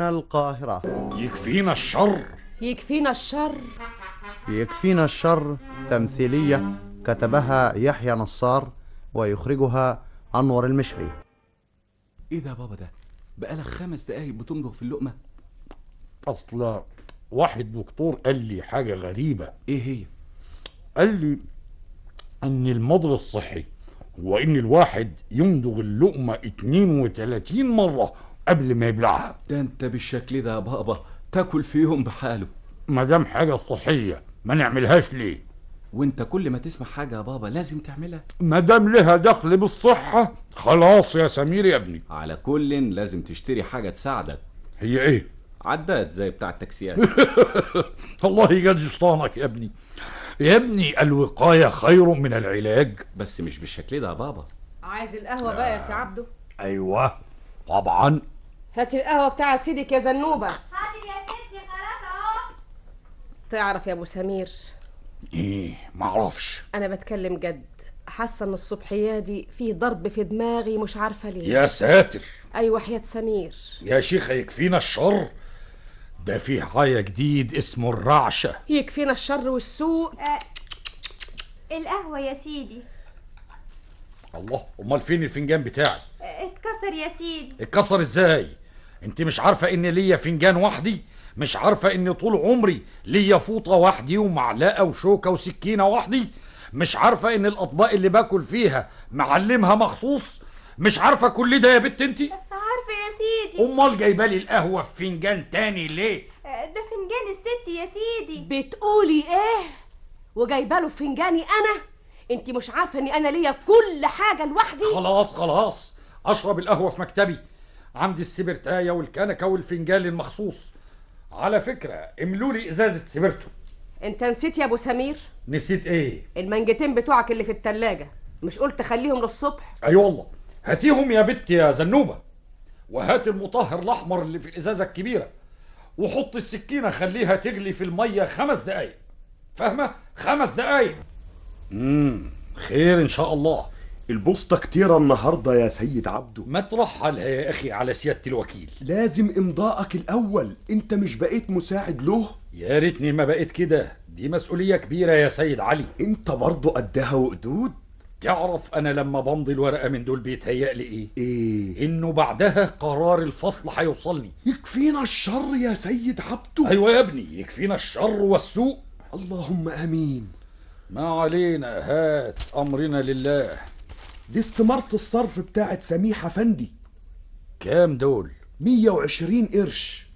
القاهرة يكفينا الشر يكفينا الشر يكفينا الشر تمثيلية كتبها يحيى نصار ويخرجها أنور المشري ايه ده يا بابا ده بقالك خمس دقايق بتمضغ في اللقمه اصل واحد دكتور قال لي حاجة غريبة ايه هي قال لي ان المضغ الصحي هو ان الواحد يمضغ اللقمة 32 مرة قبل ما يبلعها ده انت بالشكل ده يا بابا تاكل فيهم بحاله ما دام حاجة صحية ما نعملهاش ليه وانت كل ما تسمع حاجه يا بابا لازم تعملها ما دام لها دخل بالصحة خلاص يا سمير يا ابني على كل لازم تشتري حاجه تساعدك هي ايه عداد زي بتاع التاكسيات الله يجازي شيطانك يا ابني يا ابني الوقاية خير من العلاج بس مش بالشكل ده يا بابا عايز القهوة بقى يا سي عبده ايوه طبعا هات القهوة بتاعت سيدك يا زنوبة حاضر يا ستي خلاص اهو تعرف يا ابو سمير ايه معرفش انا بتكلم جد حاسه ان الصبحيه دي في ضرب في دماغي مش عارفه ليه يا ساتر ايوه حياة سمير يا شيخة يكفينا الشر ده في حاجة جديد اسمه الرعشة يكفينا الشر والسوء آه. القهوة يا سيدي الله امال فين الفنجان بتاعي آه، اتكسر يا سيدي اتكسر ازاي انت مش عارفة ان ليا فنجان وحدي مش عارفة ان طول عمري ليا فوطة وحدي ومعلقة وشوكة وسكينة وحدي مش عارفة ان الاطباق اللي باكل فيها معلمها مخصوص مش عارفة كل ده يا بت انت عارفة يا سيدي امال جايبالي القهوة في فنجان تاني ليه آه، ده فنجان الست يا سيدي بتقولي ايه وجايباله في فنجاني انا انت مش عارفه ان انا ليا كل حاجه لوحدي خلاص خلاص اشرب القهوة في مكتبي عندي السبرتاية والكنكة والفنجان المخصوص على فكرة املوا لي ازازة سبرتو انت نسيت يا ابو سمير نسيت ايه المنجتين بتوعك اللي في التلاجة مش قلت خليهم للصبح اي أيوة والله هاتيهم يا بت يا زنوبة وهات المطهر الاحمر اللي في الازازة الكبيرة وحط السكينة خليها تغلي في المية خمس دقايق فاهمة خمس دقايق امم خير ان شاء الله البوسطة كتيرة النهاردة يا سيد عبده ما ترحلها يا اخي على سيادة الوكيل لازم امضائك الاول انت مش بقيت مساعد له يا ريتني ما بقيت كده دي مسؤولية كبيرة يا سيد علي انت برضه قدها وقدود تعرف انا لما بمضي الورقة من دول بيتهيأ لي ايه ايه انه بعدها قرار الفصل هيوصلني يكفينا الشر يا سيد عبده ايوه يا ابني يكفينا الشر والسوء اللهم امين ما علينا هات امرنا لله دي استمارة الصرف بتاعت سميح افندي كام دول 120 قرش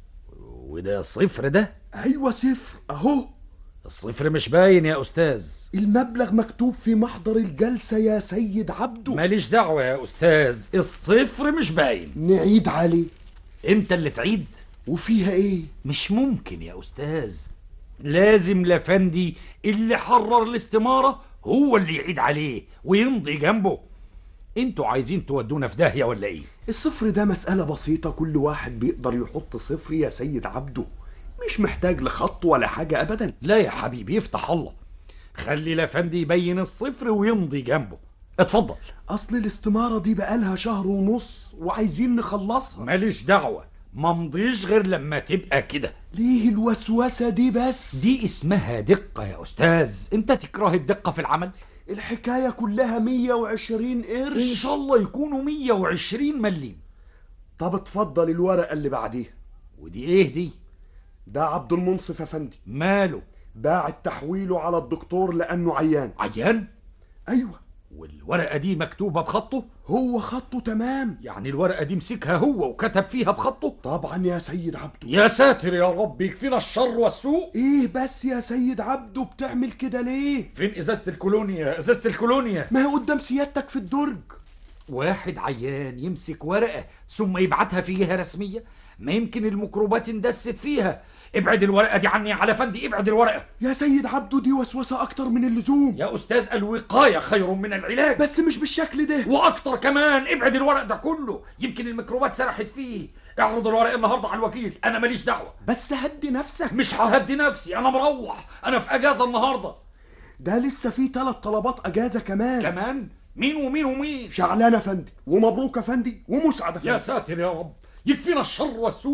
وده صفر ده ايوه صفر اهو الصفر مش باين يا استاذ المبلغ مكتوب في محضر الجلسة يا سيد عبده ماليش دعوة يا استاذ الصفر مش باين نعيد عليه انت اللي تعيد وفيها ايه مش ممكن يا استاذ لازم لفندي اللي حرر الاستمارة هو اللي يعيد عليه ويمضي جنبه انتوا عايزين تودونا في داهية ولا ايه الصفر ده مسألة بسيطة كل واحد بيقدر يحط صفر يا سيد عبده مش محتاج لخط ولا حاجة أبدا لا يا حبيبي يفتح الله خلي لفندي يبين الصفر ويمضي جنبه اتفضل أصل الاستمارة دي بقالها شهر ونص وعايزين نخلصها ماليش دعوة ما مضيش غير لما تبقى كده ليه الوسوسة دي بس دي اسمها دقة يا أستاذ أنت تكره الدقة في العمل الحكاية كلها 120 قرش إن شاء الله يكونوا 120 مليم طب اتفضل الورقة اللي بعديها ودي إيه دي ده عبد المنصف أفندي ماله باعت تحويله على الدكتور لأنه عيان عيان أيوة والورقة دي مكتوبة بخطه هو خطه تمام يعني الورقة دي مسكها هو وكتب فيها بخطه طبعا يا سيد عبده يا ساتر يا رب يكفينا الشر والسوء ايه بس يا سيد عبده بتعمل كده ليه فين ازازة الكولونيا ازازة الكولونيا ما هي قدام سيادتك في الدرج واحد عيان يمسك ورقة ثم يبعتها فيها رسمية ما يمكن الميكروبات اندست فيها ابعد الورقة دي عني على فندي ابعد الورقة يا سيد عبده دي وسوسة أكتر من اللزوم يا أستاذ الوقاية خير من العلاج بس مش بالشكل ده وأكتر كمان ابعد الورق ده كله يمكن الميكروبات سرحت فيه اعرض الورق النهاردة على الوكيل أنا ماليش دعوة بس هدي نفسك مش ههدي نفسي أنا مروح أنا في أجازة النهاردة ده لسه في ثلاث طلبات أجازة كمان كمان مين ومين ومين شعلان أفندي ومبروك أفندي ومسعد أفندي يا ساتر يا رب يكفينا الشر والسوء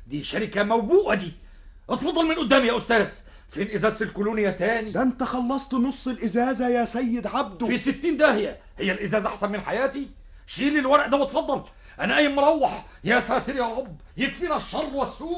دي شركة موبوءة دي اتفضل من قدامي يا أستاذ فين إزازة الكولونيا تاني ده انت خلصت نص الازازة يا سيد عبده في ستين داهية هي الإزازة أحسن من حياتي شيل الورق ده واتفضل أنا قايم مروح يا ساتر يا رب يكفينا الشر والسوء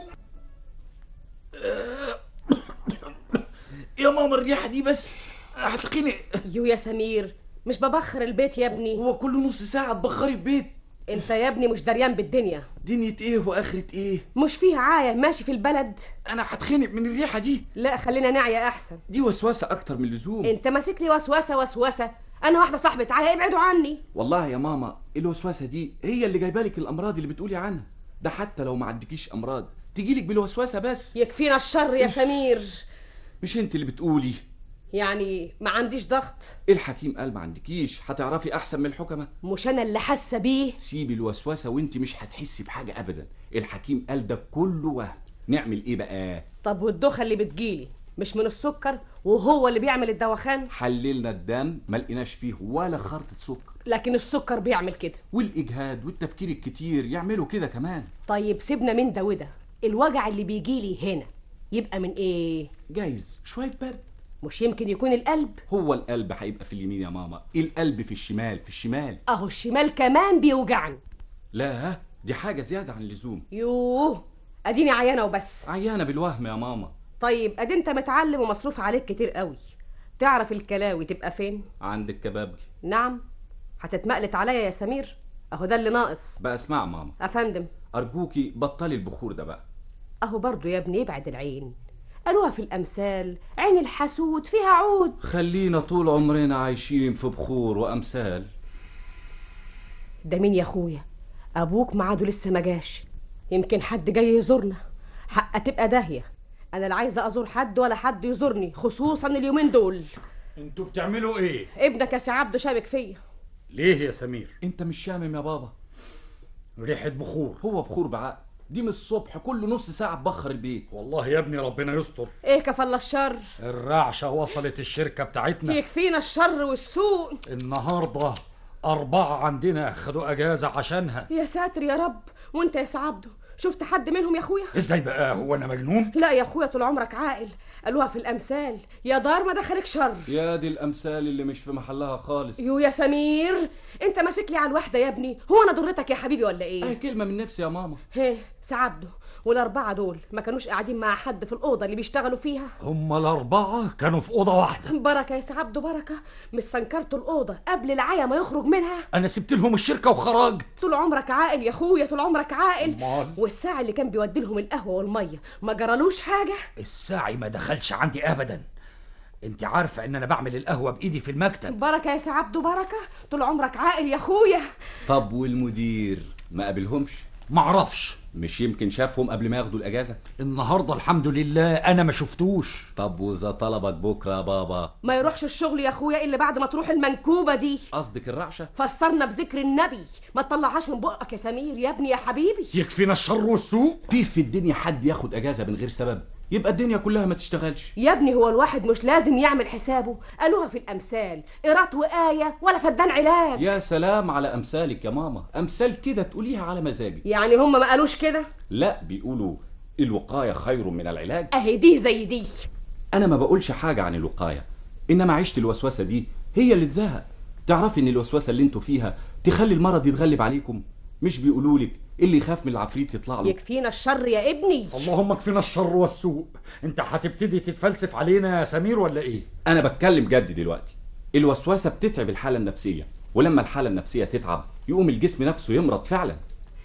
يا ماما الريحه دي بس هتلقيني يو يا سمير مش ببخر البيت يا ابني هو كل نص ساعه تبخري البيت انت يا ابني مش دريان بالدنيا دنيا ايه واخره ايه مش فيه عاية ماشي في البلد انا هتخنق من الريحه دي لا خلينا نعيا احسن دي وسوسه اكتر من اللزوم انت ماسك لي وسوسه وسوسه انا واحده صاحبه عاية ابعدوا عني والله يا ماما الوسوسه دي هي اللي جايبه لك الامراض اللي بتقولي عنها ده حتى لو ما عندكيش امراض تجيلك بالوسوسه بس يكفينا الشر يا سمير مش انت اللي بتقولي يعني ما عنديش ضغط الحكيم قال ما عندكيش هتعرفي احسن من الحكمه مش انا اللي حاسه بيه سيبي الوسوسه وانت مش هتحسي بحاجه ابدا الحكيم قال ده كله وهم نعمل ايه بقى طب والدوخه اللي بتجيلي مش من السكر وهو اللي بيعمل الدوخان حللنا الدم ما لقيناش فيه ولا خرطه سكر لكن السكر بيعمل كده والاجهاد والتفكير الكتير يعملوا كده كمان طيب سيبنا من ده وده الوجع اللي بيجيلي هنا يبقى من ايه جايز شويه برد مش يمكن يكون القلب هو القلب هيبقى في اليمين يا ماما القلب في الشمال في الشمال اهو الشمال كمان بيوجعني لا دي حاجه زياده عن اللزوم يوه اديني عيانه وبس عيانه بالوهم يا ماما طيب ادي انت متعلم ومصروف عليك كتير قوي تعرف الكلاوي تبقى فين عندك كبابجي نعم هتتمقلت عليا يا سمير اهو ده اللي ناقص بقى اسمع ماما افندم ارجوكي بطلي البخور ده بقى اهو برضو يا ابني ابعد العين قالوها في الامثال عين الحسود فيها عود خلينا طول عمرنا عايشين في بخور وامثال ده مين يا اخويا ابوك معاده لسه ما جاش يمكن حد جاي يزورنا حقه تبقى داهيه انا لا عايزه ازور حد ولا حد يزورني خصوصا اليومين دول انتوا بتعملوا ايه ابنك يا سي عبده شابك فيا ليه يا سمير انت مش شامم يا بابا ريحة بخور هو بخور بعقل دي من الصبح كل نص ساعه تبخر البيت والله يا ابني ربنا يستر ايه كفل الشر الرعشة وصلت الشركة بتاعتنا يكفينا الشر والسوء النهاردة أربعة عندنا خدوا أجازة عشانها يا ساتر يا رب وانت يا سي عبده شفت حد منهم يا اخويا ازاي بقى هو أنا مجنون لا يا اخويا طول عمرك عاقل قالوها في الامثال يا دار ما دخلك شر يا دي الامثال اللي مش في محلها خالص يو يا سمير انت ماسك لي على الواحده يا ابني هو انا ضرتك يا حبيبي ولا اه ايه كلمه من نفسي يا ماما هيه سعبده والاربعه دول ما كانوش قاعدين مع حد في الاوضه اللي بيشتغلوا فيها هم الأربعة كانوا في أوضة واحدة بركه يا سعبده بركه مش سنكرتوا الاوضه قبل العيا ما يخرج منها أنا سبت لهم الشركة وخرجت طول عمرك عاقل يا اخويا طول عمرك عاقل أمال والساعه اللي كان بيودي لهم القهوه والميه ما جرالوش حاجه الساعي ما دخلش عندي أبدا انت عارفة ان انا بعمل القهوة بايدي في المكتب بركه يا سعبده بركه طول عمرك عاقل يا اخويا طب والمدير ما قابلهمش معرفش مش يمكن شافهم قبل ما ياخدوا الاجازه النهاردة الحمد لله انا ما شفتوش طب واذا طلبك بكره يا بابا ما يروحش الشغل يا اخويا الا بعد ما تروح المنكوبه دي قصدك الرعشه فسرنا بذكر النبي ما تطلعهاش من بقك يا سمير يا ابني يا حبيبي يكفينا الشر والسوء في في الدنيا حد ياخد اجازه من غير سبب يبقى الدنيا كلها ما تشتغلش يا ابني هو الواحد مش لازم يعمل حسابه قالوها في الامثال قراط وآية ولا فدان علاج يا سلام على امثالك يا ماما امثال كده تقوليها على مزاجك يعني هم ما قالوش كده لا بيقولوا الوقايه خير من العلاج اهي دي زي دي انا ما بقولش حاجه عن الوقايه انما عيشه الوسوسه دي هي اللي تزهق تعرفي ان الوسوسه اللي انتوا فيها تخلي المرض يتغلب عليكم مش بيقولوا لك اللي يخاف من العفريت يطلع له يكفينا الشر يا ابني اللهم اكفينا الشر والسوء انت هتبتدي تتفلسف علينا يا سمير ولا ايه انا بتكلم جد دلوقتي الوسوسه بتتعب الحاله النفسيه ولما الحاله النفسيه تتعب يقوم الجسم نفسه يمرض فعلا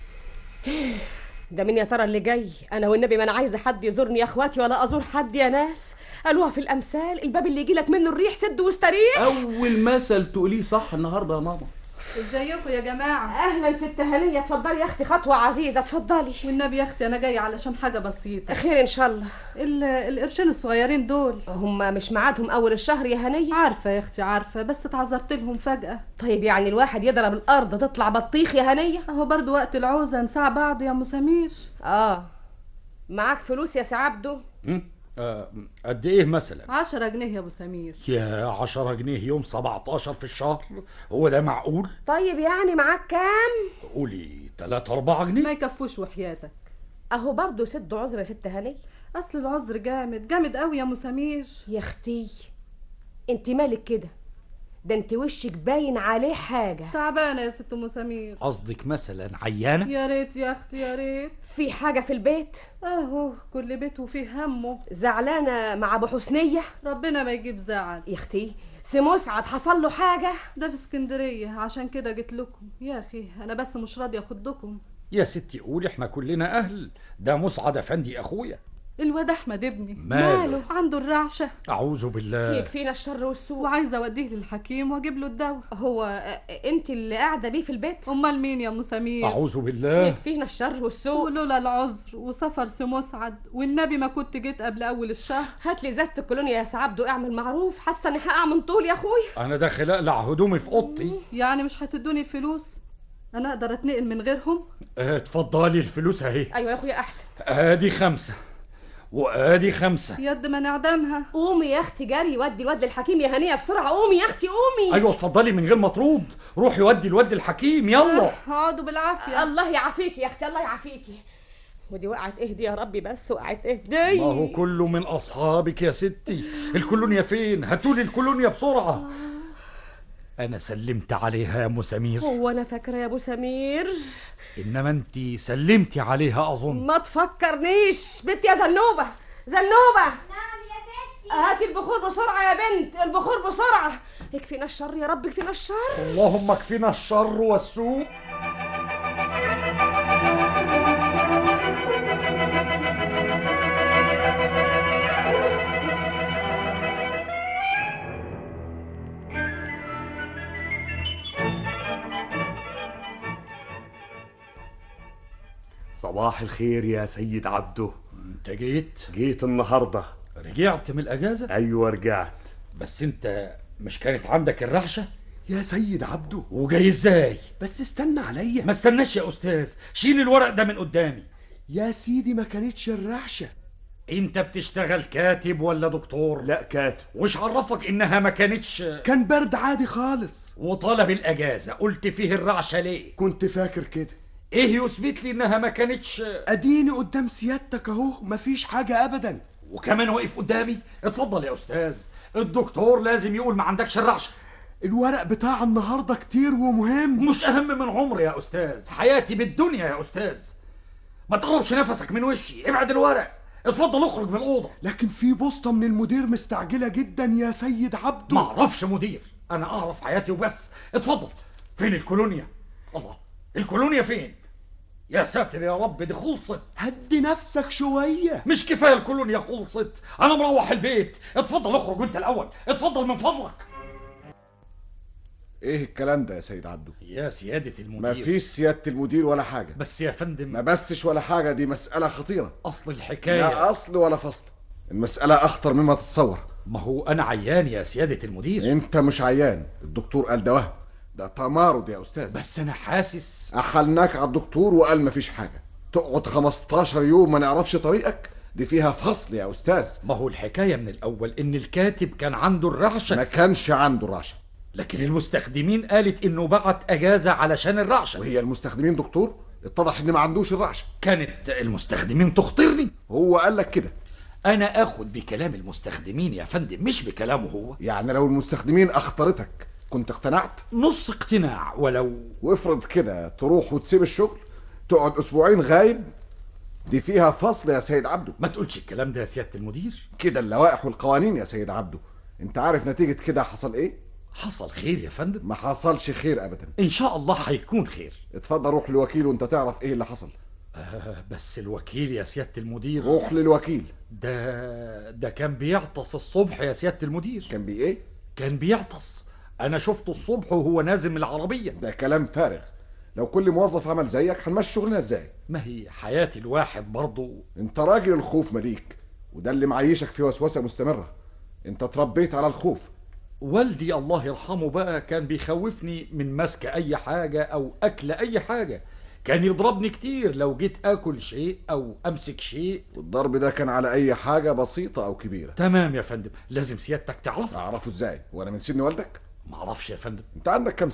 ده مين يا ترى اللي جاي انا والنبي ما انا عايزه حد يزورني يا اخواتي ولا ازور حد يا ناس قالوها في الامثال الباب اللي يجي لك منه الريح سد واستريح اول مثل تقوليه صح النهارده يا ماما ازيكم يا جماعة اهلا ست هنيه اتفضلي يا اختي خطوه عزيزه اتفضلي والنبي يا اختي انا جاية علشان حاجة بسيطة خير ان شاء الله ال- القرشين الصغيرين دول هم مش ميعادهم اول الشهر يا هنيه عارفة يا اختي عارفة بس اتعذرت لهم فجأة طيب يعني الواحد يضرب الارض تطلع بطيخ يا هنيه اهو برضو وقت العوزة نساع بعض يا ام سمير اه معاك فلوس يا سي عبده هم؟ آه، قد ايه مثلا عشرة جنيه يا ابو سمير يا عشرة جنيه يوم 17 في الشهر هو ده معقول طيب يعني معاك كام قولي 3 4 ما جنيه يكفوش وحياتك اهو برضه سد عذر يا ست هنيه اصل العذر جامد جامد قوي يا ام سمير يا اختي انت مالك كده ده انت وشك باين عليه حاجه تعبانه يا ست ام سمير قصدك مثلا عيانه يا ريت يا اختي يا ريت في حاجه في البيت اهو كل بيت وفيه همه زعلانه مع ابو حسنيه ربنا ما يجيب زعل يا اختي سي مسعد حصل له حاجه ده في اسكندريه عشان كده جيت لكم يا اخي انا بس مش راضيه اخدكم يا ستي قولي احنا كلنا اهل ده مسعد افندي اخويا الواد احمد ابني ماله؟ عنده الرعشه اعوذ بالله يكفينا الشر والسوء وعايزه اوديه للحكيم واجيب له الدواء هو آه، انت اللي قاعده بيه في البيت امال مين يا ام سمير اعوذ بالله يكفينا الشر والسوء ولولا العذر وسفر سي مسعد والنبي ما كنت جيت قبل اول الشهر هات لي ازازه الكولونيا يا سعبدو اعمل معروف حاسه اني هقع من طول يا اخويا انا داخل اقلع هدومي في اوضتي يعني مش هتدوني الفلوس انا اقدر اتنقل من غيرهم اه، اتفضلي الفلوس اهي ايوه يا اخويا احسن ادي خمسة وادي خمسة يد ما نعدمها قومي يا اختي جري ودي الواد للحكيم يا هنيه بسرعه قومي يا اختي قومي ايوه اتفضلي من غير مطرود روحي ودي الواد الحكيم يلا اقعدوا بالعافيه الله يعافيكي يا اختي الله يعافيكي ودي وقعت اهدي يا ربي بس وقعت اهدي ما هو كله من اصحابك يا ستي الكولونيا فين هاتولي الكولونيا بسرعة انا سلمت عليها يا ام سمير هو انا فاكره يا ابو سمير انما انت سلمتي عليها اظن ما تفكرنيش بنت يا زنوبه زنوبه نعم يا ستي هاتي البخور بسرعه يا بنت البخور بسرعه يكفينا الشر يا رب يكفينا الشر اللهم اكفينا الشر والسوء صباح الخير يا سيد عبده انت جيت جيت النهارده رجعت من الاجازة ايوه رجعت بس انت مش كانت عندك الرحشة يا سيد عبده وجاي ازاي بس استنى عليا ما استناش يا استاذ شيل الورق ده من قدامي يا سيدي ما كانتش الرعشه انت بتشتغل كاتب ولا دكتور لا كاتب وش عرفك انها ما كانتش كان برد عادي خالص وطلب الاجازة قلت فيه الرعشة ليه كنت فاكر كده ايه يثبت لي انها ما كانتش اديني قدام سيادتك اهو مفيش حاجه ابدا وكمان واقف قدامي اتفضل يا استاذ الدكتور لازم يقول ما عندكش الرعشة الورق بتاع النهارده كتير ومهم مش اهم من عمري يا استاذ حياتي بالدنيا يا استاذ ما تقربش نفسك من وشي ابعد الورق اتفضل اخرج من الاوضه لكن في بوسطه من المدير مستعجله جدا يا سيد عبده ما اعرفش مدير انا اعرف حياتي وبس اتفضل فين الكولونيا الله الكولونيا فين يا ساتر يا رب دي خلصت هدي نفسك شويه مش كفايه الكولونيا خلصت انا مروح البيت اتفضل اخرج انت الاول اتفضل من فضلك ايه الكلام ده يا سيد عبده يا سياده المدير مفيش سيادة المدير ولا حاجة بس يا فندم ما بسش ولا حاجة دي مسألة خطيرة اصل الحكايه لا أصل ولا فصل المسألة أخطر مما تتصور ما هو انا عيان يا سياده المدير أنت مش عيان الدكتور قال ده وهم ده تمارض يا أستاذ بس انا حاسس أحلناك على الدكتور وقال مفيش حاجة تقعد 15 يوم ما نعرفش طريقك دي فيها فصل يا أستاذ ما هو الحكايه من الاول ان الكاتب كان عنده ما الرعشه كانش عنده رعشة لكن المستخدمين قالت انه بعت اجازه علشان الرعشه وهي المستخدمين دكتور اتضح ان ما عندوش الرعشة كانت المستخدمين تخطرني هو قال لك كده انا اخد بكلام المستخدمين يا فندم مش بكلامه هو يعني لو المستخدمين اخطرتك كنت اقتنعت نص اقتناع ولو وافرض كده تروح وتسيب الشغل تقعد اسبوعين غايب دي فيها فصل يا سيد عبده ما تقولش الكلام ده يا سياده المدير كده اللوائح والقوانين يا سيد عبده انت عارف نتيجة كده حصل ايه حصل خير يا فندم ما حصلش خير ابدا ان شاء الله هيكون خير اتفضل روح للوكيل وانت تعرف ايه اللي حصل آه بس الوكيل يا سياده المدير روح للوكيل ده ده كان بيعطس الصبح يا سياده المدير كان بيه ايه كان بيعطس انا شفته الصبح وهو نازل من العربيه ده كلام فارغ لو كل موظف عمل زيك هنمشي شغلنا ازاي ما هي حياه الواحد برضه انت راجل الخوف مليك وده اللي معيشك في وسوسة مستمرة انت اتربيت على الخوف والدي الله يرحمه بقى كان بيخوفني من مسك اي حاجة او اكل اي حاجة كان يضربني كتير لو جيت اكل شيء او امسك شيء والضرب ده كان على اي حاجة بسيطة او كبيرة تمام يا فندم لازم سيادتك تعرف اعرفه ازاي وانا من سن والدك معرفش يا فندم انت عندك كام سنة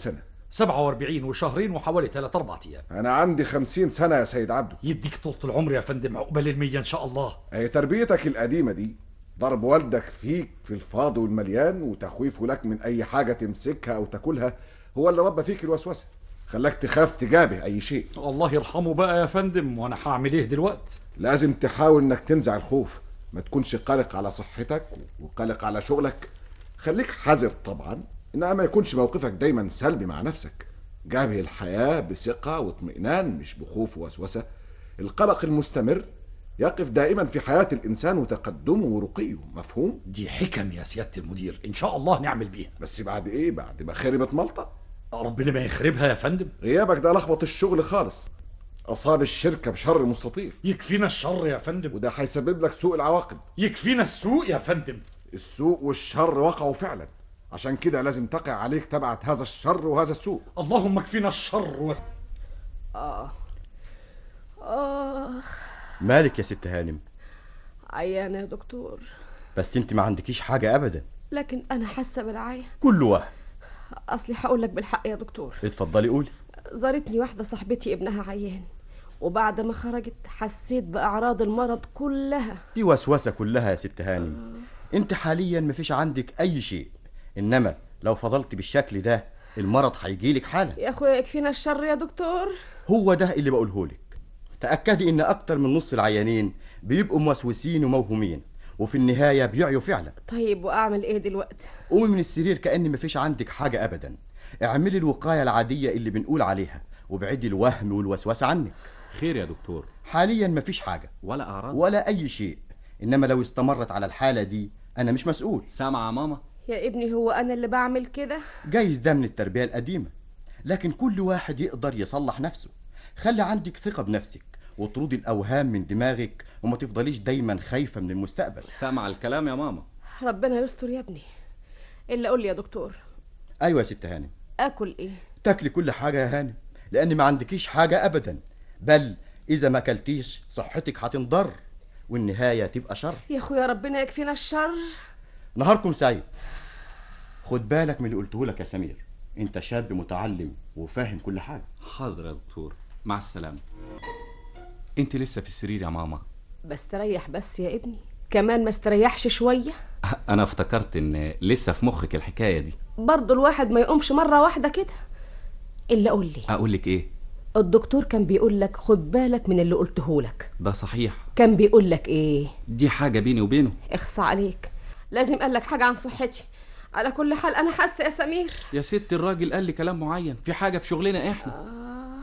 47 وشهرين وحوالي 3 4 ايام انا عندي خمسين سنة يا سيد عبده يديك طولة العمر يا فندم عقبال المية ان شاء الله اهي تربيتك القديمة دي ضرب والدك فيك في الفاضي والمليان وتخويفه لك من اي حاجة تمسكها او تاكلها هو اللي ربى فيك الوسوسة خلاك تخاف تجابه اي شيء الله يرحمه بقى يا فندم وانا هعمل ايه دلوقتي لازم تحاول انك تنزع الخوف ما تكونش قلق على صحتك وقلق على شغلك خليك حذر طبعا انما ما يكونش موقفك دايما سلبي مع نفسك جابه الحياة بثقة واطمئنان مش بخوف ووسوسة القلق المستمر يقف دائما في حياة الإنسان وتقدمه ورقيه مفهوم؟ دي حكم يا سيادة المدير ان شاء الله نعمل بيها بس بعد إيه؟ بعد ما خربت ملطة ربنا ما يخربها يا فندم غيابك ده لخبط الشغل خالص أصاب الشركة بشر مستطير يكفينا الشر يا فندم وده هيسبب لك سوء العواقب يكفينا السوء يا فندم السوء والشر وقعوا فعلا عشان كده لازم تقع عليك تبعة هذا الشر وهذا السوء اللهم اكفينا الشر و... اه اه مالك يا ست هانم عيانة يا دكتور بس انت ما عندكيش حاجة ابدا لكن انا حاسة بالعيا كل واحد اصلي هقول لك بالحق يا دكتور اتفضلي قولي زارتني واحدة صاحبتي ابنها عيان وبعد ما خرجت حسيت بأعراض المرض كلها دي وسوسة كلها يا ست هانم انت حاليا مفيش عندك اي شيء انما لو فضلت بالشكل ده المرض هيجيلك حالا يا اخويا يكفينا الشر يا دكتور هو ده اللي بقولهولك تأكدي ان اكتر من نص العيانين بيبقوا موسوسين وموهومين وفي النهاية بيعيوا فعلا طيب واعمل ايه دلوقتي قومي من السرير كأن مفيش عندك حاجة ابدا اعملي الوقاية العادية اللي بنقول عليها وابعدي الوهم والوسوسة عنك خير يا دكتور حاليا مفيش حاجة ولا اعراض ولا اي شيء انما لو استمرت على الحالة دي انا مش مسؤول سامعه يا ماما يا ابني هو انا اللي بعمل كده جايز ده من التربية القديمة لكن كل واحد يقدر يصلح نفسه خلي عندك ثقة بنفسك وطردي الأوهام من دماغك وما تفضليش دايما خايفة من المستقبل سامعه الكلام يا ماما ربنا يستر يا ابني الا قول لي يا دكتور أيوة يا ست هانم اكل ايه تاكلي كل حاجة يا هانم لأن ما عندكيش حاجة أبدا بل إذا ما أكلتيش صحتك هتنضر والنهاية تبقى شر يا اخويا ربنا يكفينا الشر نهاركم سعيد خد بالك من اللي قلته لك يا سمير انت شاب متعلم وفاهم كل حاجة حاضر يا دكتور مع السلامه انت لسه في السرير يا ماما بستريح بس يا ابني كمان ما استريحش شوية انا افتكرت ان لسه في مخك الحكايه دي برضه الواحد ما يقومش مرة واحدة كده الا قول لي اقول لك ايه الدكتور كان بيقول لك خد بالك من اللي قلته لك ده صحيح كان بيقول لك ايه دي حاجه بيني وبينه اخصى عليك لازم قال لك حاجة عن صحتي على كل حال انا حاسة يا سمير يا ست الراجل قال لي كلام معين في حاجه في شغلنا احنا آه.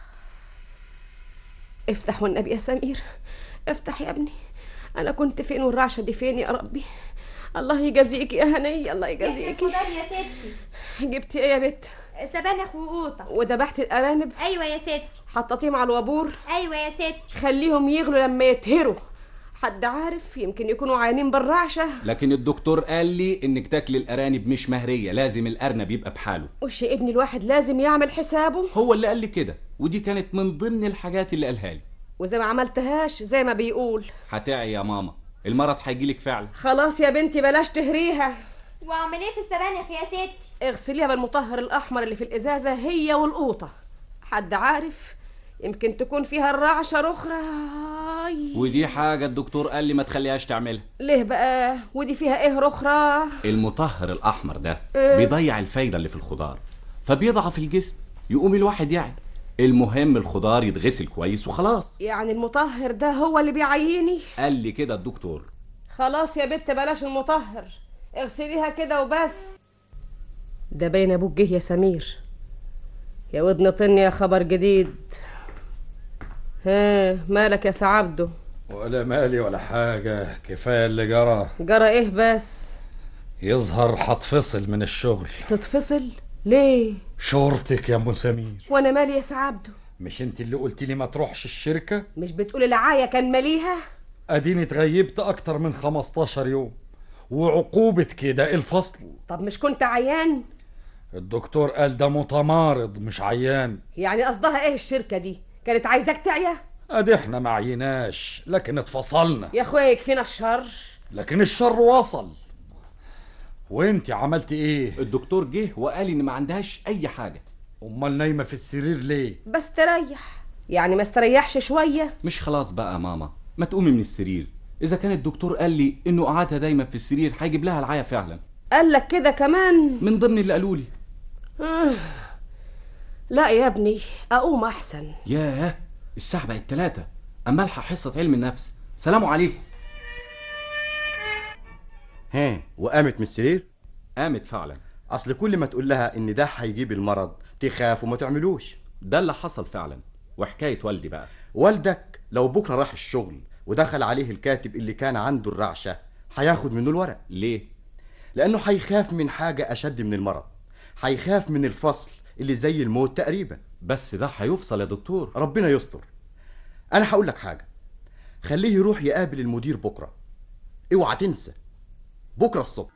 افتح والنبي يا سمير افتح يا ابني انا كنت فين والرعشه دي فين يا ربي الله يجازيك يا هني الله يجازيك خضار يا ستي جبتي ايه يا بت سبانخ وقوطة وذبحت الارانب ايوه يا ستي حطيتيهم على الوابور ايوه يا ستي خليهم يغلوا لما يتهروا حد عارف يمكن يكونوا عيانين بالرعشه لكن الدكتور قال لي انك تاكلي الارانب مش مهريه لازم الارنب يبقى بحاله وش ابني الواحد لازم يعمل حسابه هو اللي قال لي كده ودي كانت من ضمن الحاجات اللي قالها لي وزي ما عملتهاش زي ما بيقول هتعي يا ماما المرض هيجيلك فعلا خلاص يا بنتي بلاش تهريها واعمل ايه في السبانخ يا ستي اغسليها بالمطهر الاحمر اللي في الازازه هي والقوطه حد عارف يمكن تكون فيها الرعشه رخرة ودي حاجه الدكتور قال لي ما تخليهاش تعملها ليه بقى ودي فيها ايه رخرة المطهر الاحمر ده إيه؟ بيضيع الفايده اللي في الخضار فبيضعف الجسم يقوم الواحد يعني المهم الخضار يتغسل كويس وخلاص يعني المطهر ده هو اللي بيعيني قال لي كده الدكتور خلاص يا بت بلاش المطهر اغسليها كده وبس ده باين ابوك جه يا سمير يا ودن طني يا خبر جديد ها مالك يا سعبده ولا مالي ولا حاجة كفاية اللي جرى جرى ايه بس يظهر هتفصل من الشغل تتفصل ليه شورتك يا ام سمير وانا مالي يا سعبده مش انت اللي قلت لي ما تروحش الشركة مش بتقول العاية كان ماليها اديني اتغيبت اكتر من 15 يوم وعقوبة كده الفصل طب مش كنت عيان الدكتور قال ده متمارض مش عيان يعني قصدها ايه الشركة دي كانت عايزاك تعيا ادي احنا ما عيناش لكن اتفصلنا يا اخويا يكفينا الشر لكن الشر وصل وانت عملت ايه الدكتور جه وقال ان ما عندهاش اي حاجه امال نايمه في السرير ليه بس تريح يعني ما استريحش شويه مش خلاص بقى يا ماما ما تقومي من السرير اذا كان الدكتور قال لي انه قعدها دايما في السرير هيجيب لها العيا فعلا قال لك كده كمان من ضمن اللي قالوا لي آه. لا يا ابني اقوم احسن ياه الساعه بقت ثلاثة اما الحق حصه علم النفس سلام عليكم ها وقامت من السرير قامت فعلا اصل كل ما تقول لها ان ده هيجيب المرض تخاف وما تعملوش ده اللي حصل فعلا وحكايه والدي بقى والدك لو بكره راح الشغل ودخل عليه الكاتب اللي كان عنده الرعشه هياخد منه الورق ليه لانه هيخاف من حاجه اشد من المرض هيخاف من الفصل اللي زي الموت تقريبا بس ده هيفصل يا دكتور ربنا يستر انا هقول لك حاجه خليه يروح يقابل المدير بكره اوعى تنسى بكره الصبح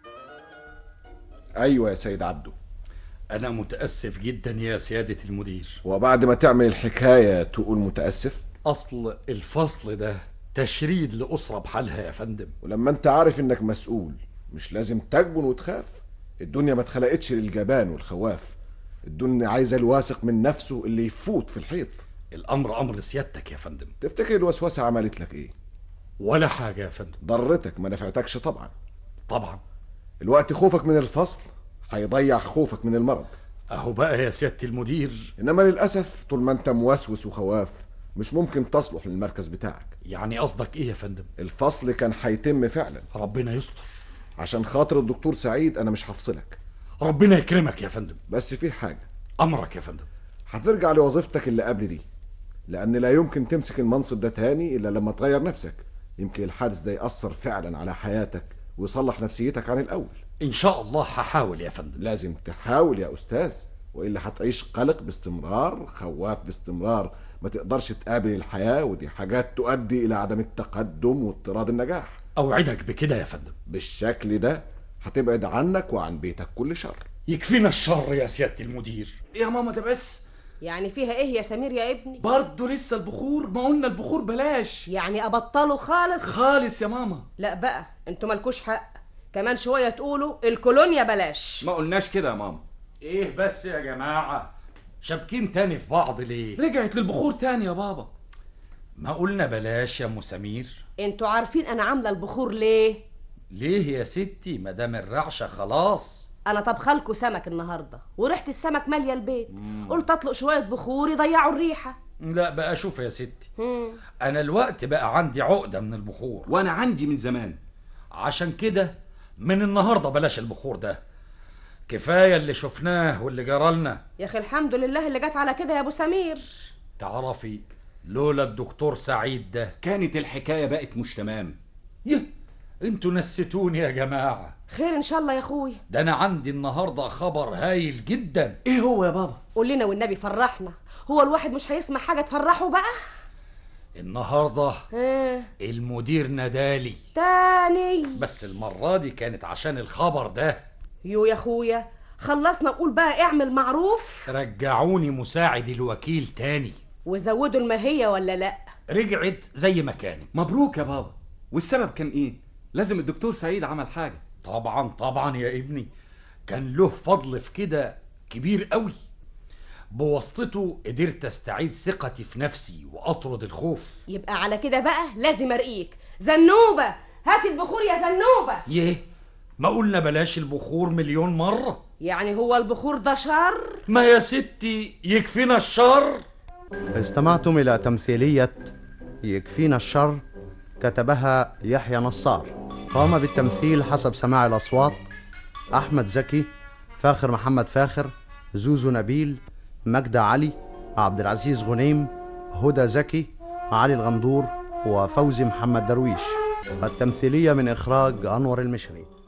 ايوه يا سيد عبده انا متاسف جدا يا سياده المدير وبعد ما تعمل الحكايه تقول متاسف اصل الفصل ده تشريد لاسره بحالها يا فندم ولما انت عارف انك مسؤول مش لازم تجبن وتخاف الدنيا ما اتخلقتش للجبان والخواف الدنيا عايزه الواثق من نفسه اللي يفوت في الحيط الامر امر سيادتك يا فندم تفتكر الوسوسه عملت لك ايه ولا حاجه يا فندم ضرتك ما نفعتكش طبعا طبعا الوقت خوفك من الفصل هيضيع خوفك من المرض اهو بقى يا سياده المدير انما للاسف طول ما انت موسوس وخواف مش ممكن تصلح للمركز بتاعك يعني قصدك ايه يا فندم الفصل كان هيتم فعلا ربنا يستر عشان خاطر الدكتور سعيد انا مش هفصلك ربنا يكرمك يا فندم بس في حاجه امرك يا فندم هترجع لوظيفتك اللي قبل دي لان لا يمكن تمسك المنصب ده تاني الا لما تغير نفسك يمكن الحادث ده ياثر فعلا على حياتك ويصلح نفسيتك عن الاول ان شاء الله هحاول يا فندم لازم تحاول يا استاذ والا هتعيش قلق باستمرار خواف باستمرار ما تقدرش تقابل الحياه ودي حاجات تؤدي الى عدم التقدم واضطراد النجاح اوعدك بكده يا فندم بالشكل ده هتبعد عنك وعن بيتك كل شر يكفينا الشر يا سياده المدير يا ماما ده بس يعني فيها ايه يا سمير يا ابني برضه لسه البخور ما قلنا البخور بلاش يعني ابطله خالص خالص يا ماما لا بقى انتوا مالكوش حق كمان شويه تقولوا الكولونيا بلاش ما قلناش كده يا ماما ايه بس يا جماعه شابكين تاني في بعض ليه رجعت للبخور تاني يا بابا ما قلنا بلاش يا ام سمير انتوا عارفين انا عامله البخور ليه ليه يا ستي مدام الرعشه خلاص انا طبخلكوا سمك النهارده وريحه السمك ماليه البيت قلت اطلق شويه بخور يضيعوا الريحه لا بقى شوف يا ستي مم. انا الوقت بقى عندي عقده من البخور وانا عندي من زمان عشان كده من النهارده بلاش البخور ده كفايه اللي شفناه واللي جرالنا يا اخي الحمد لله اللي جت على كده يا ابو سمير تعرفي لولا الدكتور سعيد ده كانت الحكايه بقت مش تمام يه انتوا نسيتوني يا جماعه خير ان شاء الله يا اخويا ده انا عندي النهارده خبر هايل جدا ايه هو يا بابا قول لنا والنبي فرحنا هو الواحد مش هيسمع حاجه تفرحه بقى النهارده اه المدير نادالي تاني بس المره دي كانت عشان الخبر ده يو يا اخويا خلصنا نقول بقى اعمل معروف رجعوني مساعد الوكيل تاني وزودوا الماهيه ولا لا رجعت زي ما كانت مبروك يا بابا والسبب كان ايه لازم الدكتور سعيد عمل حاجه طبعا طبعا يا ابني كان له فضل في كده كبير قوي بواسطته قدرت استعيد ثقتي في نفسي واطرد الخوف يبقى على كده بقى لازم ارقيك زنوبه هات البخور يا زنوبه يه ما قلنا بلاش البخور مليون مرة يعني هو البخور ده شر ما يا ستي يكفينا الشر استمعتم إلى تمثيلية يكفينا الشر كتبها يحيى نصار قام بالتمثيل حسب سماع الأصوات أحمد زكي فاخر محمد فاخر زوزو نبيل مجدة علي عبد العزيز غنيم هدى زكي علي الغندور وفوزي محمد درويش التمثيلية من إخراج أنور المشري